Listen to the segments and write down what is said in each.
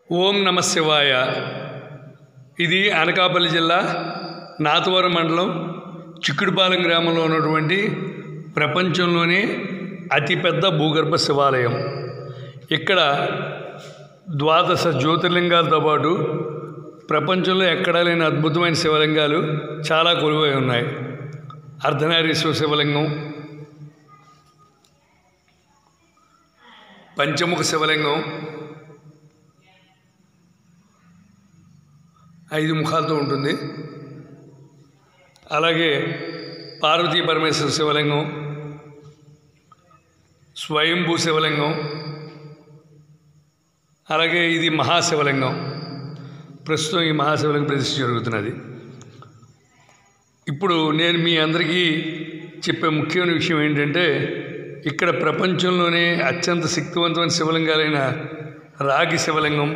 ఓం నమ శివాయ ఇది అనకాపల్లి జిల్లా నాతవరం మండలం చిక్కుడుపాలెం గ్రామంలో ఉన్నటువంటి ప్రపంచంలోనే అతిపెద్ద భూగర్భ శివాలయం ఇక్కడ ద్వాదశ జ్యోతిర్లింగాలతో పాటు ప్రపంచంలో ఎక్కడా లేని అద్భుతమైన శివలింగాలు చాలా కొలువై ఉన్నాయి అర్ధనారీశ్వర శివలింగం పంచముఖ శివలింగం ఐదు ముఖాలతో ఉంటుంది అలాగే పార్వతీ పరమేశ్వర శివలింగం స్వయంభూ శివలింగం అలాగే ఇది మహాశివలింగం ప్రస్తుతం ఈ మహాశివలింగం ప్రతిష్ఠ జరుగుతున్నది ఇప్పుడు నేను మీ అందరికీ చెప్పే ముఖ్యమైన విషయం ఏంటంటే ఇక్కడ ప్రపంచంలోనే అత్యంత శక్తివంతమైన శివలింగాలైన రాగి శివలింగం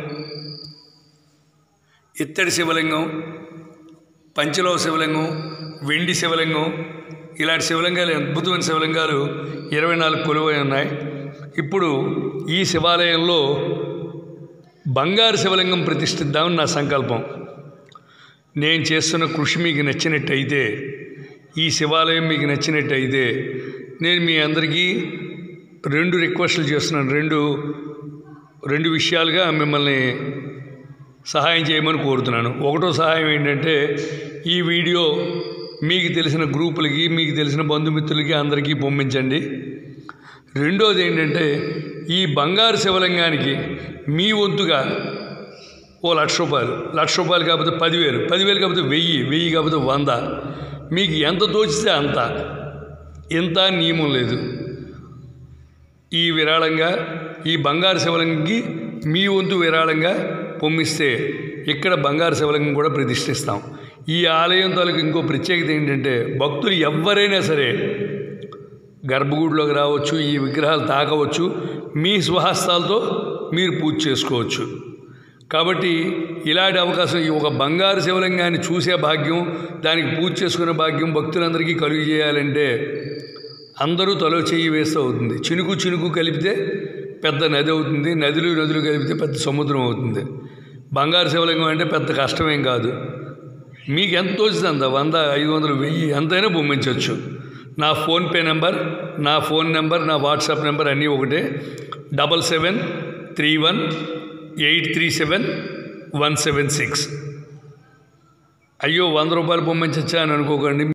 ఇత్తడి శివలింగం పంచలోహ శివలింగం వెండి శివలింగం ఇలాంటి శివలింగాలు అద్భుతమైన శివలింగాలు ఇరవై నాలుగు కొలువై ఉన్నాయి ఇప్పుడు ఈ శివాలయంలో బంగారు శివలింగం ప్రతిష్ఠిద్దామని నా సంకల్పం నేను చేస్తున్న కృషి మీకు నచ్చినట్టయితే ఈ శివాలయం మీకు నచ్చినట్టయితే నేను మీ అందరికీ రెండు రిక్వెస్ట్లు చేస్తున్నాను రెండు రెండు విషయాలుగా మిమ్మల్ని సహాయం చేయమని కోరుతున్నాను ఒకటో సహాయం ఏంటంటే ఈ వీడియో మీకు తెలిసిన గ్రూపులకి మీకు తెలిసిన బంధుమిత్రులకి అందరికీ పంపించండి రెండోది ఏంటంటే ఈ బంగారు శివలింగానికి మీ వంతుగా ఓ లక్ష రూపాయలు లక్ష రూపాయలు కాకపోతే పదివేలు పదివేలు కాకపోతే వెయ్యి వెయ్యి కాకపోతే వంద మీకు ఎంత తోచితే అంత ఇంత నియమం లేదు ఈ విరాళంగా ఈ బంగారు శివలింగంకి మీ వంతు విరాళంగా పొమ్మిస్తే ఇక్కడ బంగారు శివలింగం కూడా ప్రతిష్ఠిస్తాం ఈ ఆలయం తాలూకు ఇంకో ప్రత్యేకత ఏంటంటే భక్తులు ఎవరైనా సరే గర్భగుడిలోకి రావచ్చు ఈ విగ్రహాలు తాకవచ్చు మీ స్వహస్తాలతో మీరు పూజ చేసుకోవచ్చు కాబట్టి ఇలాంటి అవకాశం ఈ ఒక బంగారు శివలింగాన్ని చూసే భాగ్యం దానికి పూజ చేసుకునే భాగ్యం భక్తులందరికీ కలుగు చేయాలంటే అందరూ తలో చెయ్యి వేస్తూ అవుతుంది చినుకు చినుకు కలిపితే పెద్ద నది అవుతుంది నదులు నదులు కలిపితే పెద్ద సముద్రం అవుతుంది బంగారు శివలింగం అంటే పెద్ద కష్టమేం కాదు మీకు ఎంత తోచింది అంత వంద ఐదు వందలు వెయ్యి ఎంతైనా పంపించవచ్చు నా ఫోన్పే నెంబర్ నా ఫోన్ నెంబర్ నా వాట్సాప్ నెంబర్ అన్నీ ఒకటే double seven three one eight three seven one seven six అయ్యో వంద రూపాయలు పంపించచ్చా అని అనుకోకండి